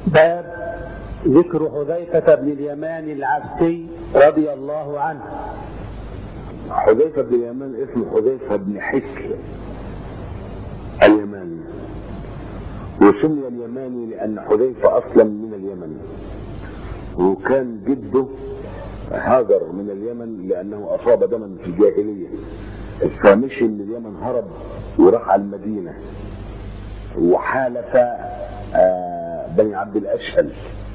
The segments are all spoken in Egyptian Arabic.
باب ذكر حذيفة بن اليمان العبسي رضي الله عنه حذيفة بن اليمان اسمه حذيفة بن حسل اليماني وسمي اليماني لأن حذيفة أصلا من اليمن وكان جده هاجر من اليمن لأنه أصاب دما في الجاهلية فمشي من اليمن هرب وراح على المدينة وحالف آه، بني عبد الأشهل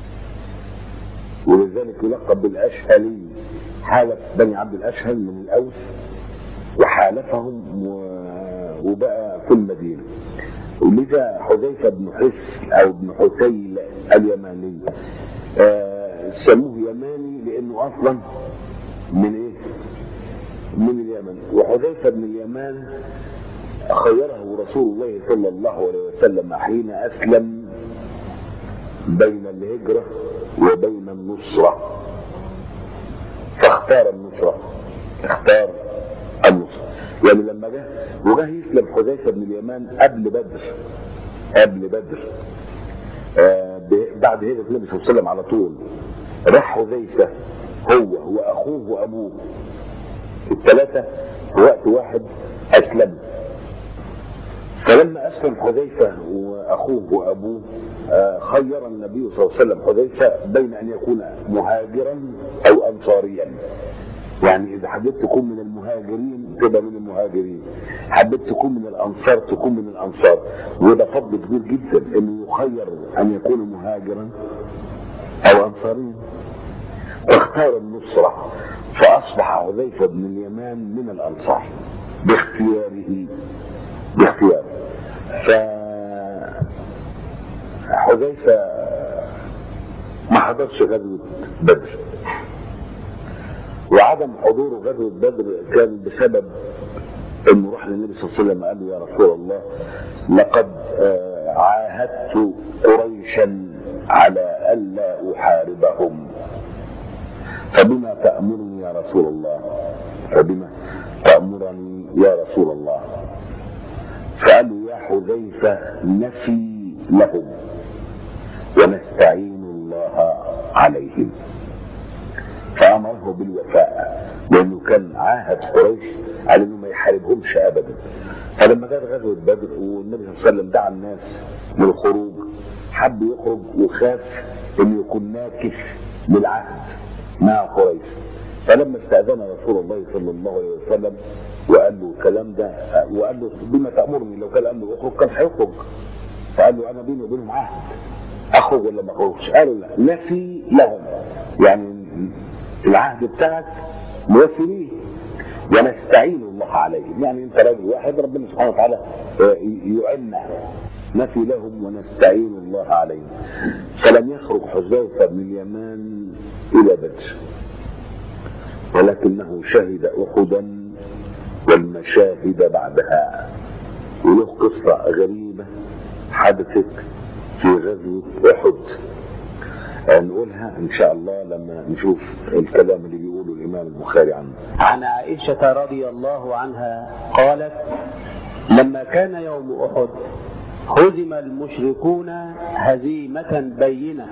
ولذلك يلقب بالأشهلي حالف بني عبد الأشهل من الأوس وحالفهم و- وبقى في المدينة ولذا حذيفة بن حس أو بن حسيل اليماني آه، سموه يماني لأنه أصلا من إيه؟ من اليمن وحذيفة بن اليمان خيره رسول الله صلى الله عليه وسلم حين أسلم بين الهجرة وبين النصرة فاختار النصرة اختار النصرة يعني لما جه وجه يسلم حذيفة بن اليمان قبل بدر قبل بدر آه ب- بعد هجرة النبي صلى الله عليه وسلم على طول راح حذيفة هو وأخوه وأبوه الثلاثة في وقت واحد أسلموا فلما أسلم حذيفة وأخوه وأبوه آه، خير النبي صلى الله عليه وسلم حذيفة بين أن يكون مهاجرا أو أنصاريا يعني إذا حبيت تكون من المهاجرين تبقى من المهاجرين حبيت تكون من الأنصار تكون من الأنصار وده فضل كبير جدا إنه يخير أن يكون مهاجرا أو أنصاريا واختار النصرة فأصبح حذيفة بن اليمان من الأنصار باختياره باختياره ف حذيفة ما حضرش غزوة بدر وعدم حضوره غزوة بدر كان بسبب انه راح للنبي صلى الله عليه وسلم قال له يا رسول الله لقد آه، عاهدت قريشا على الا احاربهم فبما تأمرني يا رسول الله فبما تأمرني يا رسول الله فقالوا يا حذيفة نفي لهم ونستعين الله عليهم فأمره بالوفاء لأنه كان عاهد قريش على أنه ما يحاربهمش أبدا فلما جت غزوة بدر والنبي صلى الله عليه وسلم دعا الناس للخروج حب يخرج وخاف انه يكون ناكس للعهد مع قريش فلما استأذن رسول الله صلى الله عليه وسلم وقال له الكلام ده وقال له بما تأمرني لو كان قال له اخرج كان هيخرج فقال له انا بيني وبينهم عهد اخرج ولا ما اخرجش قالوا لا نفي لهم يعني العهد بتاعك موفي ليه ونستعين الله عليهم يعني انت راجل واحد ربنا سبحانه وتعالى آه، يعنا نفي لهم ونستعين الله عليهم فلم يخرج حذيفه بن اليمان الى بدر ولكنه شهد احدا والمشاهد بعدها وله قصه غريبه حدثت في غزوه احد نقولها ان شاء الله لما نشوف الكلام اللي بيقوله الامام البخاري عنه عن عائشة رضي الله عنها قالت لما كان يوم أحد هزم المشركون هزيمة بينة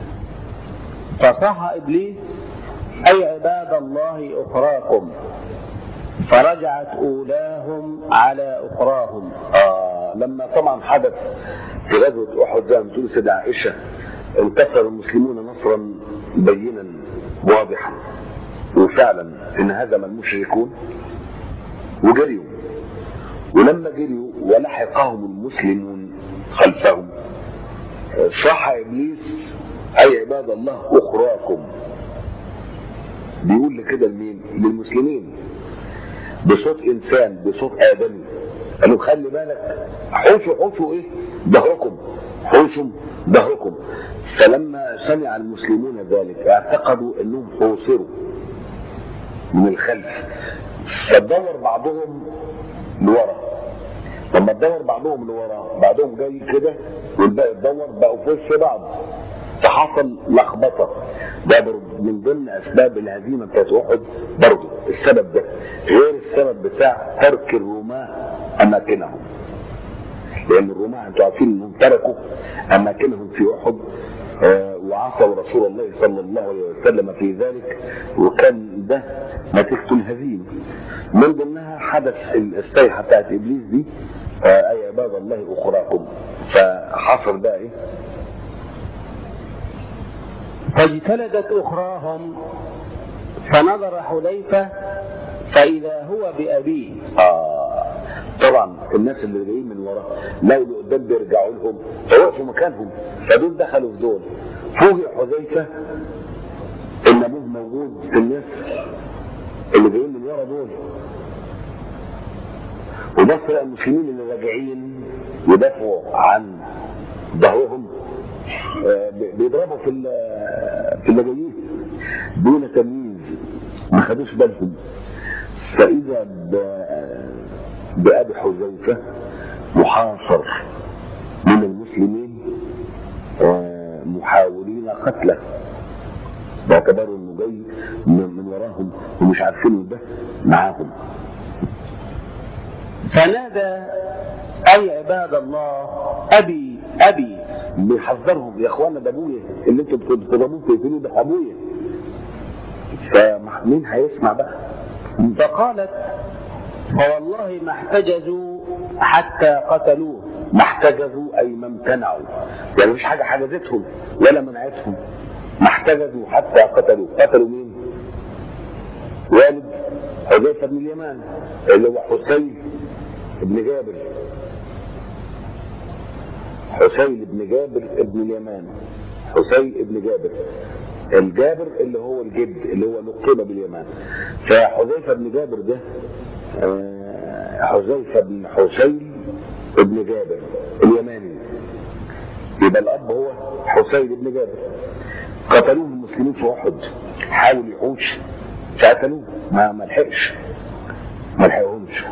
فصح إبليس أي عباد الله أخراكم فرجعت أولاهم على أخراهم آه لما طبعا حدث في غزوة أحد زي ما بتقول سيدة عائشة انتصر المسلمون نصرا بينا واضحا وفعلا انهزم المشركون وجريوا ولما جريوا ولحقهم المسلمون خلفهم صح ابليس اي عباد الله اخراكم بيقول لكده لمين؟ للمسلمين بصوت انسان بصوت ادمي قالوا خلي بالك حوشوا حوشوا ايه؟ ظهركم حوشوا ظهركم فلما سمع المسلمون ذلك اعتقدوا انهم حوصروا من الخلف فدور بعضهم لورا لما تدور بعضهم لورا بعضهم جاي كده والباقي تدور بقوا في وش بعض فحصل لخبطه ده برضه من ضمن اسباب الهزيمه بتاعت احد برضه السبب ده غير السبب بتاع ترك الرماه اماكنهم لان الرماه انتوا عارفين انهم تركوا اماكنهم في احد آه، وعصوا رسول الله صلى الله عليه وسلم في ذلك وكان ده نتيجته الهزيمه من ضمنها حدث الصيحه بتاعت ابليس دي آه، اي عباد الله اخراكم فحصل بقى ايه فاجتلدت أخراهم فنظر حذيفة فإذا هو بأبيه آه طبعا الناس اللي جايين من ورا لو اللي قدام بيرجعوا لهم فوقفوا مكانهم فدول دخلوا في دول فوجئ حذيفه ان ابوه موجود في الناس اللي جايين من ورا دول وبص لقى المسلمين اللي راجعين يدافعوا عن ظهرهم آه، بي- بيضربوا في ال- في اللي جايين دون تمييز ما خدوش بالهم فإذا ب- بأبي حذيفة محاصر من المسلمين آه، محاولين قتله باعتباره انه جاي من من وراهم ومش عارفين ده معاهم فنادى أي عباد الله أبي أبي بيحذرهم يا اخوانا ده ابويا اللي انتوا بتضربوه تقتلوه ده ابويا فمين هيسمع بقى؟ فقالت فوالله ما احتجزوا حتى قتلوه ما احتجزوا اي ما امتنعوا يعني مفيش حاجه حجزتهم ولا منعتهم ما احتجزوا حتى قتلوا قتلوا مين؟ والد حذيفه بن اليمان اللي هو حسين بن جابر حسين بن جابر بن اليمان حسين بن جابر الجابر اللي هو الجد اللي هو لقب باليمان فحذيفه بن جابر ده آه، حذيفه بن حسين بن جابر اليماني يبقى الاب هو حسين بن جابر قتلوه المسلمين في احد حاول يحوش فقتلوه ما ما لحقش ما لحقهمش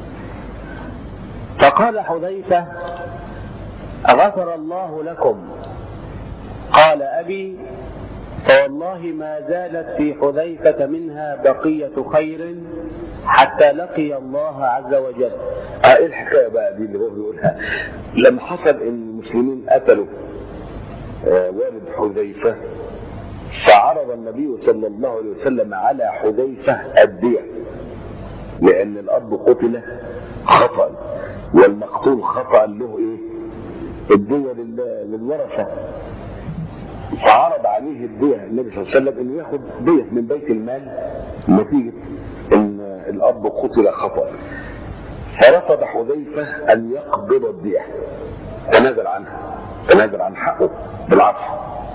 فقال حذيفة غفر الله لكم قال أبي فوالله ما زالت في حذيفة منها بقية خير حتى لقي الله عز وجل اه ايه الحكايه بقى دي اللي هو بيقولها لما حصل ان المسلمين قتلوا آه والد حذيفه فعرض النبي صلى الله عليه وسلم على حذيفه الدية لان الاب قتل خطا والمقتول خطا له ايه؟ الدية لل- للورثه فعرض عليه الدية النبي صلى الله عليه وسلم انه ياخد دية من بيت المال نتيجة ان الاب قتل خطأ فرفض حذيفة ان يقبض الدية تنازل عنها تنازل عن حقه بالعفو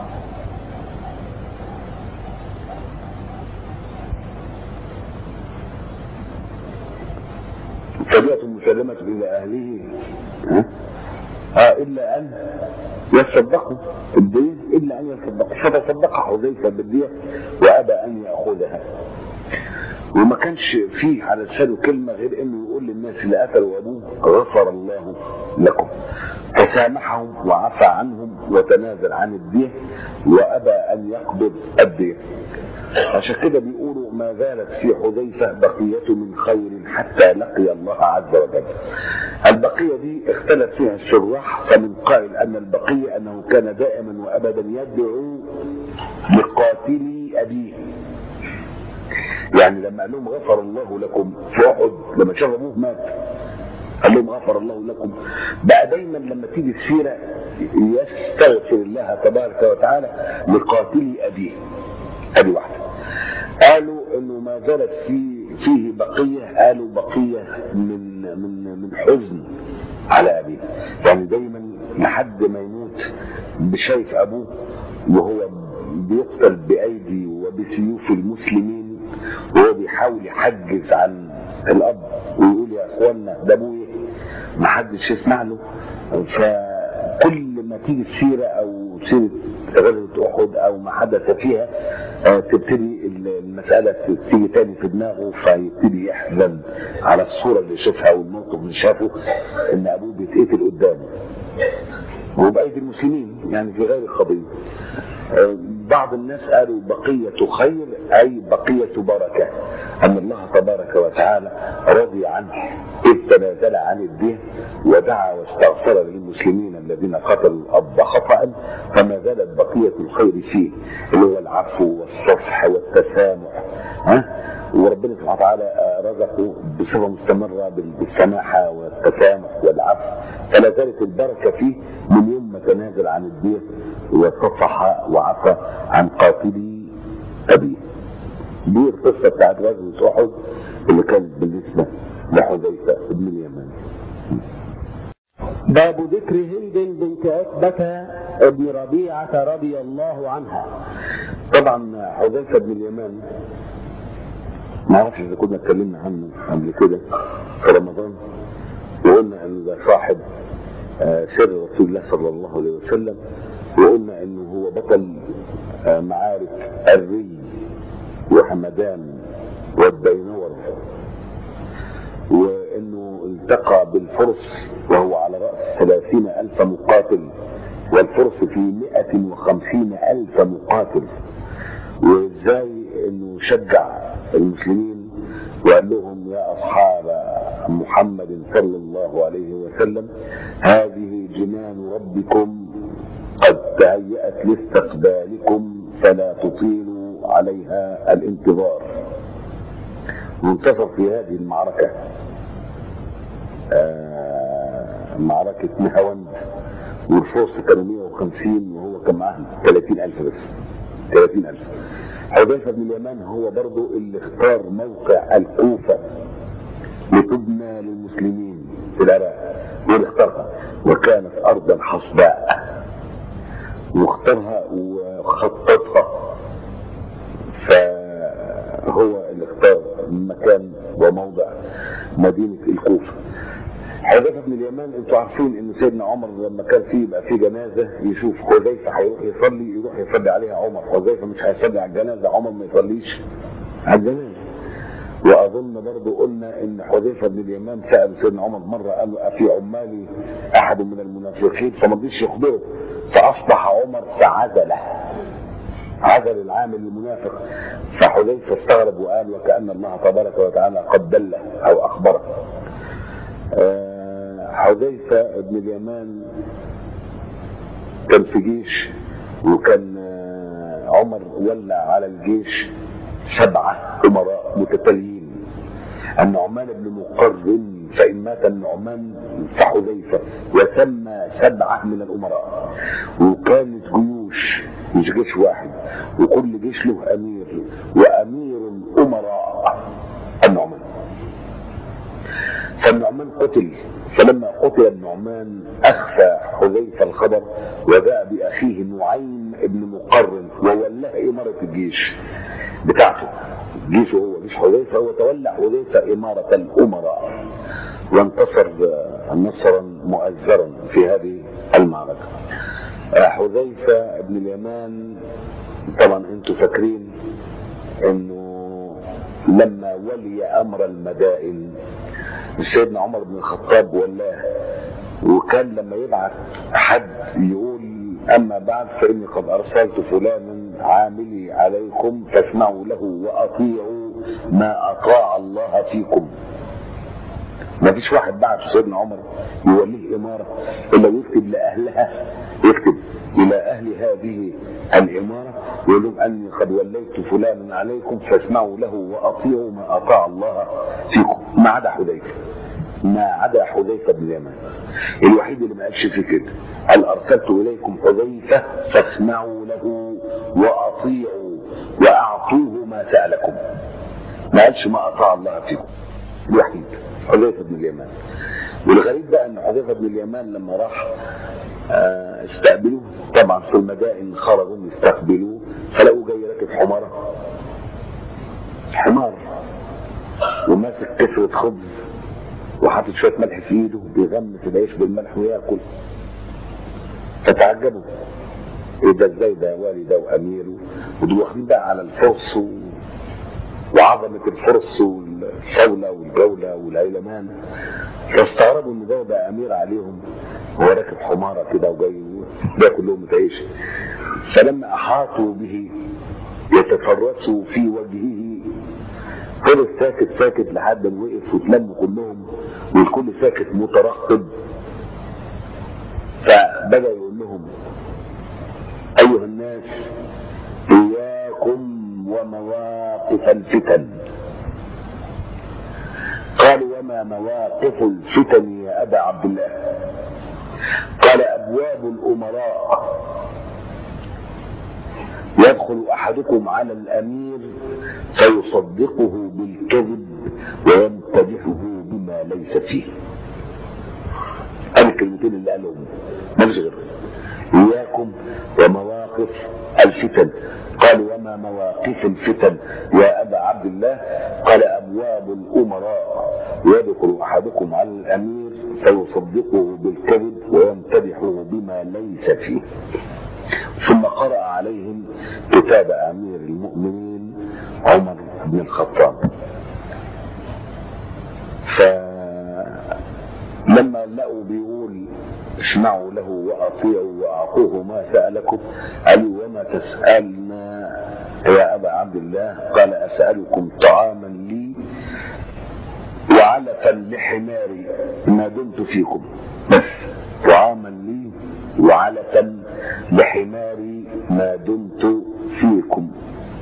فبيئة مسلمة إلى أهله ها؟ آه إلا أن يصدقوا الدين إلا أن يصدقوا فتصدق حذيفة بالدية وأبى أن يأخذها وما كانش فيه على لسانه كلمة غير إنه يقول للناس اللي قتلوا أبوه غفر الله لكم فسامحهم وعفى عنهم وتنازل عن الدية وأبى أن يقبض الدية عشان كده بيقولوا ما زالت في حذيفة بقية من خير حتى لقي الله عز وجل البقية دي اختلف فيها الشراح فمن قائل أن البقية أنه كان دائما وأبدا يدعو لقاتل أبيه يعني لما قال لهم غفر الله لكم في أحد لما شاف أبوه مات قال لهم غفر الله لكم بقى دايما لما تيجي السيرة يستغفر الله تبارك وتعالى لقاتل أبيه ادي واحده قالوا انه ما زالت في فيه بقيه قالوا بقيه من من من حزن على ابيه يعني دايما لحد ما يموت بشايف ابوه وهو بيقتل بايدي وبسيوف المسلمين وهو بيحاول يحجز عن الاب ويقول يا اخوانا ده ابويا ما حدش يسمع له فكل ما تيجي السيره او سيره غزوه احد او ما حدث فيها آه، تبتدي المساله تيجي تاني في دماغه فيبتدي يحزن على الصوره اللي شافها والموقف اللي شافه ان ابوه بيتقتل قدامه وبأيدي المسلمين يعني في غير القضيه آه، بعض الناس قالوا بقية خير أي بقية بركة أن الله تبارك وتعالى رضي عنه إذ تنازل عن الدين ودعا واستغفر للمسلمين الذين قتلوا الأب خطأ فما زالت بقيه الخير فيه اللي هو العفو والصفح والتسامح ها وربنا سبحانه وتعالى رزقه بصفه مستمره بالسماحه والتسامح والعفو فلا زالت البركه فيه من يوم ما تنازل عن الدين وصفح وعفى عن قاتلي ابيه. دي القصه بتاعت غزوه احد اللي كانت بالنسبه لحذيفه بن اليمان. باب ذكر هند بنت عتبة بن ربيعة رضي الله عنها طبعا حذيفه بن اليمان ما اعرفش اذا كنا اتكلمنا عنه قبل كده في رمضان وقلنا انه ده صاحب آه، سر رسول الله صلى الله عليه وسلم وقلنا انه هو بطل آه، معارك الري وحمدان والدينور وانه التقى بالفرس وهو على رأس ثلاثين ألف مقاتل والفرس في مئة وخمسين ألف مقاتل وازاي انه شجع المسلمين وقال لهم يا اصحاب محمد صلى الله عليه وسلم هذه جنان ربكم قد تهيأت لاستقبالكم فلا تطيلوا عليها الانتظار وانتصر في هذه المعركة آه، معركة نهاوند والفرس كانوا 150 وهو كان معاه 30000 بس 30000 حذيفة بن اليمان هو برضو اللي اختار موقع الكوفة لتبنى للمسلمين في العراق هو اللي اختارها وكانت أرضا حصباء واختارها وخططها فهو اللي اختار مكان وموضع مدينة الكوفة حذيفة بن اليمان انتوا عارفين ان سيدنا عمر لما كان فيه يبقى في جنازة يشوف حذيفة هيروح يصلي يروح يصلي عليها عمر حذيفة مش هيصلي على الجنازة عمر ما يصليش على الجنازة واظن برضو قلنا ان حذيفة بن اليمان سأل سيدنا عمر مرة قال له افي عمالي احد من المنافقين فما رضيش يخبره فاصبح عمر فعزله عزل العامل المنافق فحذيفة استغرب وقال وكأن الله تبارك وتعالى قد دله او اخبره آه، حذيفة بن اليمان كان في جيش وكان آه، عمر ولى على الجيش سبعة أمراء متتاليين النعمان بن مقرن فإن مات النعمان فحذيفة وسمى سبعة من الأمراء وكانت جيوش مش جيش واحد وكل جيش له أمير وأمير الأمراء النعمان فالنعمان قتل فلما قتل النعمان اخفى حذيفه الخبر وجاء باخيه نعيم بن مقرن وولاه اماره الجيش بتاعته جيشه هو جيش حذيفه هو تولى حذيفه اماره الامراء وانتصر آه، نصرا مؤزرا في هذه المعركه آه، حذيفه بن اليمان طبعا انتم فاكرين انه لما ولي امر المدائن سيدنا عمر بن الخطاب ولاه وكان لما يبعث حد يقول اما بعد فاني قد ارسلت فلانا عاملي عليكم فاسمعوا له واطيعوا ما اطاع الله فيكم ما فيش واحد بعت سيدنا عمر يوليه اماره الا ويكتب لاهلها يكتب الى اهل هذه الاماره ويقول لهم اني قد وليت فلانا عليكم فاسمعوا له واطيعوا ما اطاع الله فيكم ما عدا حذيفه ما عدا حذيفه بن اليمان الوحيد اللي ما قالش في كده قال ارسلت اليكم حذيفه فاسمعوا له واطيعوا واعطوه ما سالكم ما قالش ما اطاع الله فيكم الوحيد حذيفه بن اليمان والغريب بقى ان حذيفه بن اليمان لما راح آه، استقبلوه طبعا في المدائن خرجوا يستقبلوه فلقوا جاي راكب حماره حمار وماسك كسرة خبز وحاطط شويه ملح في ايده بيغمس العيش بالملح وياكل فتعجبوا ايه ده ازاي ده والي ده واميره ودول واخدين بقى على الفرس و... وعظمه الفرس والصوله والجوله والعيلمان فاستغربوا ان ده بقى امير عليهم هو راكب حماره كده وجاي بياكل لهم عيش فلما احاطوا به يتفرسوا في وجهه فضل ساكت ساكت لحد ما وقف واتلموا كلهم والكل ساكت مترقب فبدا يقول لهم أيها الناس إياكم ومواقف الفتن قالوا وما مواقف الفتن يا أبا عبد الله قال أبواب الأمراء يدخل أحدكم على الأمير فيصدقه بالكذب ويمتدحه بما ليس فيه هذه الكلمتين اللي قالهم ما فيش غيرهم إياكم ومواقف الفتن قال وما مواقف الفتن يا أبا عبد الله قال أبواب الأمراء يدخل أحدكم على الأمير فيصدقه بالكذب ويمتدحه بما ليس فيه ثم قرأ عليهم كتاب أمير المؤمنين عمر بن الخطاب فلما لقوا بيقول اسمعوا له واطيعوا واعطوه ما سالكم قالوا وما تسالنا يا ابا عبد الله قال اسالكم طعاما لي وعلفا لحماري ما دمت فيكم بس طعاما لي وعلفا لحماري ما دمت فيكم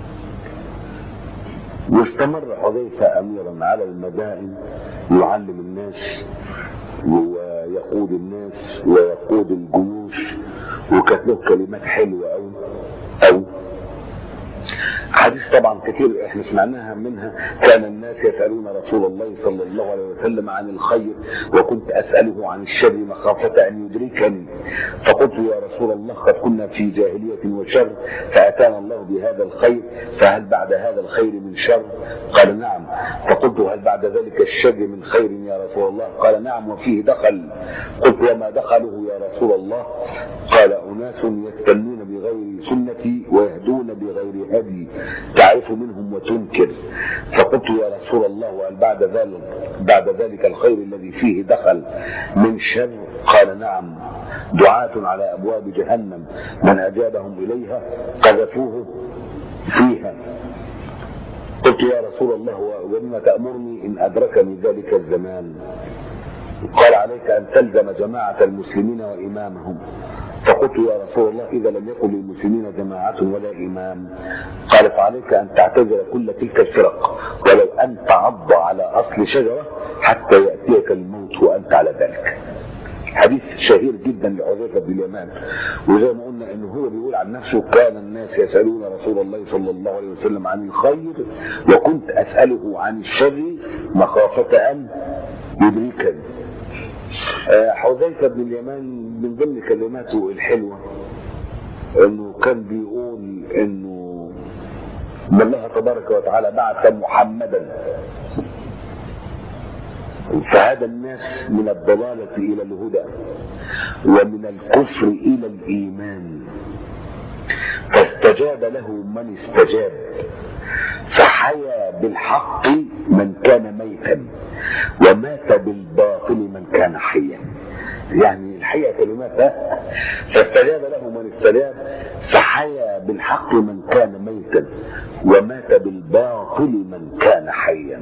واستمر حذيفه اميرا على المدائن يعلم الناس ويقود الناس ويقود الجيوش وكانت له كلمات حلوه قوي قوي حديث طبعا كتير احنا سمعناها منها كان الناس يسالون رسول الله صلى الله عليه وسلم عن الخير وكنت اساله عن الشر مخافه ان يدركني فقلت يا رسول الله قد كنا في جاهليه وشر فاتانا الله بهذا الخير فهل بعد هذا الخير من شر؟ قال نعم فقلت هل بعد ذلك الشر من خير يا رسول الله؟ قال نعم وفيه دخل قلت وما دخله يا رسول الله؟ قال اناس يستنون بغير سنتي ويهدون بغير هدي تعرف منهم وتنكر فقلت يا رسول الله وهل بعد ذلك بعد ذلك الخير الذي فيه دخل من شر قال نعم دعاة على ابواب جهنم من اجابهم اليها قذفوه فيها قلت يا رسول الله وبما تامرني ان ادركني ذلك الزمان قال عليك ان تلزم جماعه المسلمين وامامهم فقلت يا رسول الله اذا لم يكن للمسلمين جماعه ولا امام قال فعليك ان تعتذر كل تلك الفرق ولو ان تعض على اصل شجره حتى ياتيك الموت وانت على ذلك حديث شهير جدا لحذيفه بن اليمان وزي ما قلنا انه هو بيقول عن نفسه كان الناس يسالون رسول الله صلى الله عليه وسلم عن الخير وكنت اساله عن الشر مخافه ان يدركني حذيفه بن اليمان من ضمن كلماته الحلوه انه كان بيقول انه ان الله تبارك وتعالى بعث محمدا فهدى الناس من الضلالة إلى الهدى ومن الكفر إلى الإيمان فاستجاب له من استجاب فحيا بالحق من كان ميتا ومات بالباطل من كان حيا يعني الحقيقة كلمات فاستجاب له من استجاب فحيا بالحق من كان ميتا ومات بالباطل من كان حيا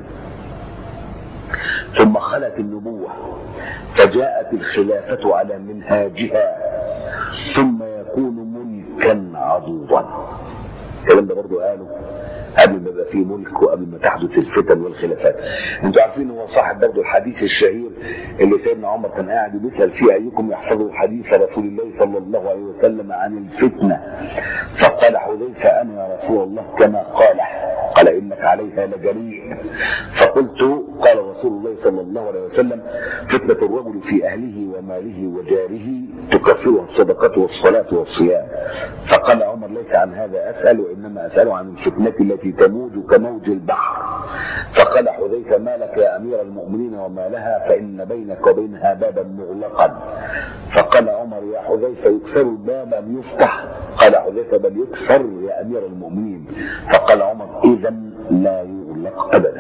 ثم خلت النبوة فجاءت الخلافة على منهاجها ثم يكون ملكا عضوضا الكلام ده برضه قاله قبل ما يبقى فيه ملك وقبل ما تحدث الفتن والخلافات انتوا عارفين هو صاحب برضه الحديث الشهير اللي سيدنا عمر كان قاعد بيسال فيه ايكم يحفظ حديث رسول الله صلى الله عليه وسلم عن الفتنه فقال حذيفه انا يا رسول الله كما قال قال انك عليها لجريء فقلت قال رسول الله صلى الله عليه وسلم فتنه الرجل في اهله وماله وجاره تكفرها الصدقه والصلاه والصيام فقال عمر ليس عن هذا اسال وانما اسال عن الفتنه التي تموج كموج البحر فقال حذيفه ما لك يا امير المؤمنين وما لها فان بينك وبينها بابا مغلقا فقال عمر يا حذيفه يكسر الباب ام يفتح قال حذيفه بل يكسر يا امير المؤمنين فقال عمر اذا لا يغلق ابدا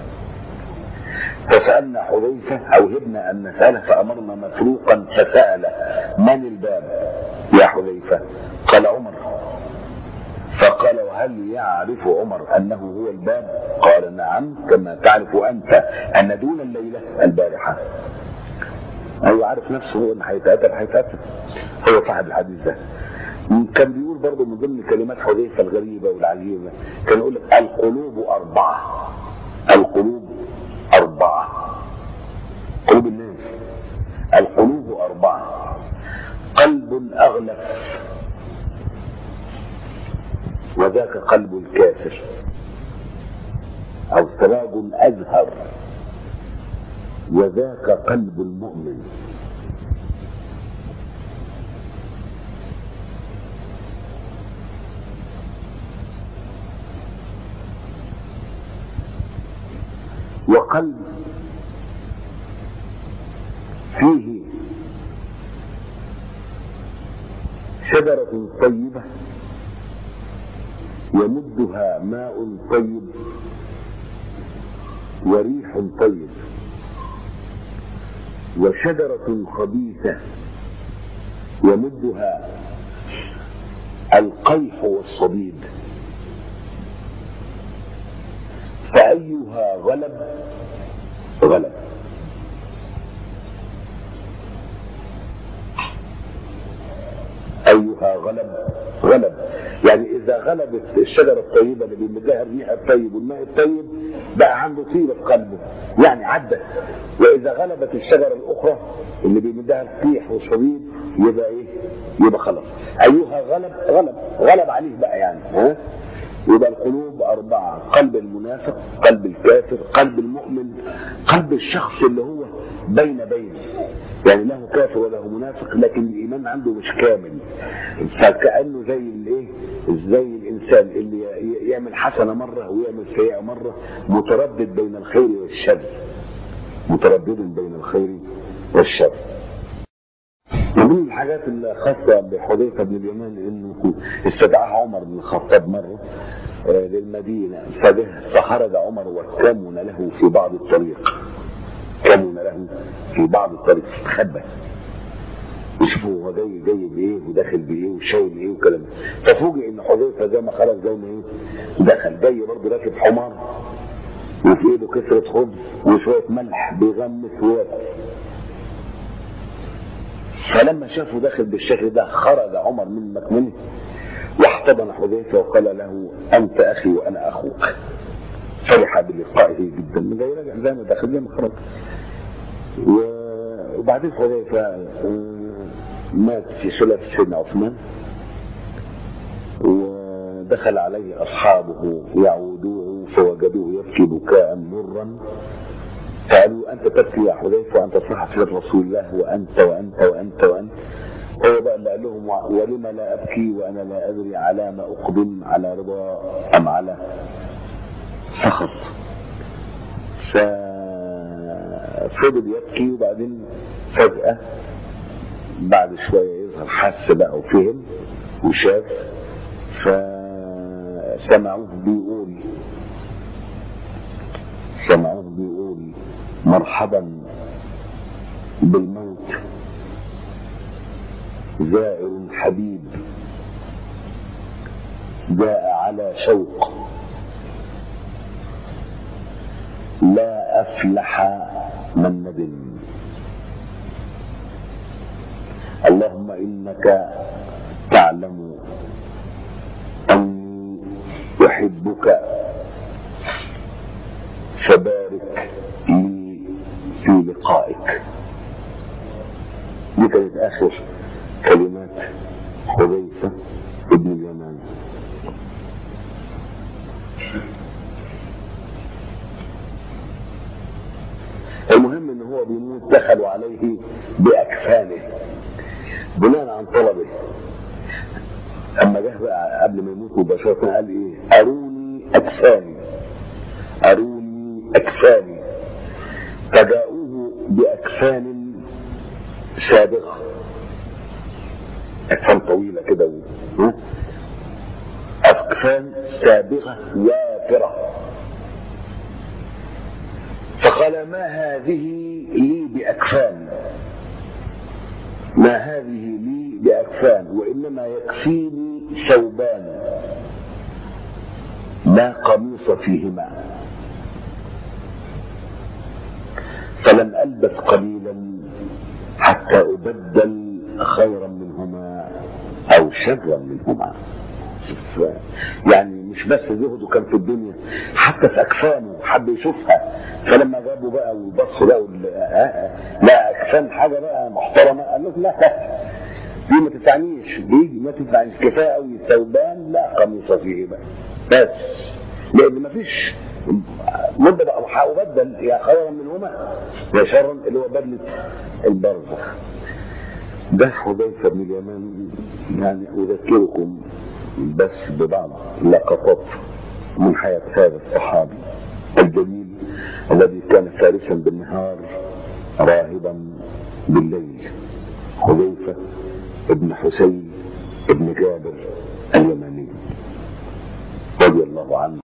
فسألنا حذيفة أو هبنا أن نسأله فأمرنا مسروقا فسأل من الباب يا حذيفة قال عمر فقال وهل يعرف عمر أنه هو الباب قال نعم كما تعرف أنت أن دون الليلة البارحة أيوة عارف نفسه هو اللي هيتقتل هيتقتل هو صاحب الحديث ده كان بيقول برضه من ضمن كلمات حذيفه الغريبه والعجيبه كان يقول لك القلوب اربعه القلوب اربعه قلوب الناس القلوب اربعه قلب اغلف وذاك قلب الكافر او سراج ازهر وذاك قلب المؤمن وقلب فيه شجرة طيبة يمدها ماء طيب وريح طيب وشجرة خبيثة يمدها القيح والصديد فأيها غلب غلب أيها غلب غلب يعني إذا غلبت الشجرة الطيبة اللي بيمدها الريح الطيب والماء الطيب بقى عنده طيبة في قلبه يعني عدت وإذا غلبت الشجرة الأخرى اللي بيمدها القيح والصديد يبقى إيه؟ يبقى خلاص أيها غلب غلب غلب عليه بقى يعني ها؟ يبقى القلوب أربعة قلب المنافق قلب الكافر قلب المؤمن قلب الشخص اللي هو بين بين يعني له كافر وله منافق لكن الإيمان عنده مش كامل فكأنه زي الايه زي الإنسان اللي ي- يعمل حسنة مرة ويعمل سيئة مرة متردد بين الخير والشر متردد بين الخير والشر من ضمن الحاجات الخاصة بحذيفة بن اليمان انه استدعاه عمر بن الخطاب مرة آه، للمدينة فده فخرج عمر وكمن له في بعض الطريق كمن له في بعض الطريق استخبى يشوفوا هو جاي جاي بايه وداخل بايه وشايل ايه وكلام ده. ففوجئ ان حذيفه زي ما خرج زي ما ايه دخل جاي برضه راكب حمار وفي ايده كسرة خبز وشوية ملح بيغمس وياكل فلما شافه داخل بالشكل ده خرج عمر من مكمنه واحتضن حذيفه وقال له انت اخي وانا اخوك فرح بلقائه جدا من غير رجع زي ما دخل زي ما خرج و- وبعدين حذيفه آه، مات في خلافه سيدنا عثمان ودخل عليه اصحابه يعودوه فوجدوه يبكي بكاء مرا قالوا انت تبكي يا حذيفه وانت صاحب سيره رسول الله وانت وانت وانت وانت هو بقى اللي قال لهم ولم لا ابكي وانا لا ادري على ما اقدم على رضا ام على سخط ففضل يبكي وبعدين فجأة بعد شوية يظهر حس بقى وفهم وشاف فسمعوه بيقول سمعوه بيقول مرحبا بالموت زائر حبيب جاء على شوق لا أفلح من ندم اللهم إنك تعلم أني أحبك فبارك لي في لقائك دي كانت آخر كلمات حذيفة ابن اليمان المهم ان هو بيموت دخلوا عليه باكفانه بناء عن طلبه اما جه بقى قبل ما يموت مباشره قال ايه اروني اكفاني اروني اكفاني فجاءوه باكفان سابغه اكفان طويله كده و- ها؟ اكفان سابغه وافره فقال ما هذه لي بأكفان ما هذه لي بأكفان وإنما يكفيني ثوبان لا قميص فيهما فلم ألبث قليلا حتى أبدل خيرا منهما او شرا منهما شوف، يعني مش بس زهده كان في الدنيا حتى في اجسامه حب يشوفها فلما جابوا بقى وبص لقوا ال- آه، لا اجسام حاجه بقى محترمه قال لهم لا دي ما تنفعنيش دي ما تنفعنيش كفايه قوي ثوبان لا قميص فيه بقى بس لان ما فيش مده بقى وبدل يا خيرا منهما يا شرا اللي هو بدله البرزخ ده حذيفه بن اليمان يعني اذكركم بس ببعض لقطات من حياه هذا الصحابي الجميل الذي كان فارسا بالنهار راهبا بالليل حذيفه ابن حسين ابن جابر اليماني رضي الله عنه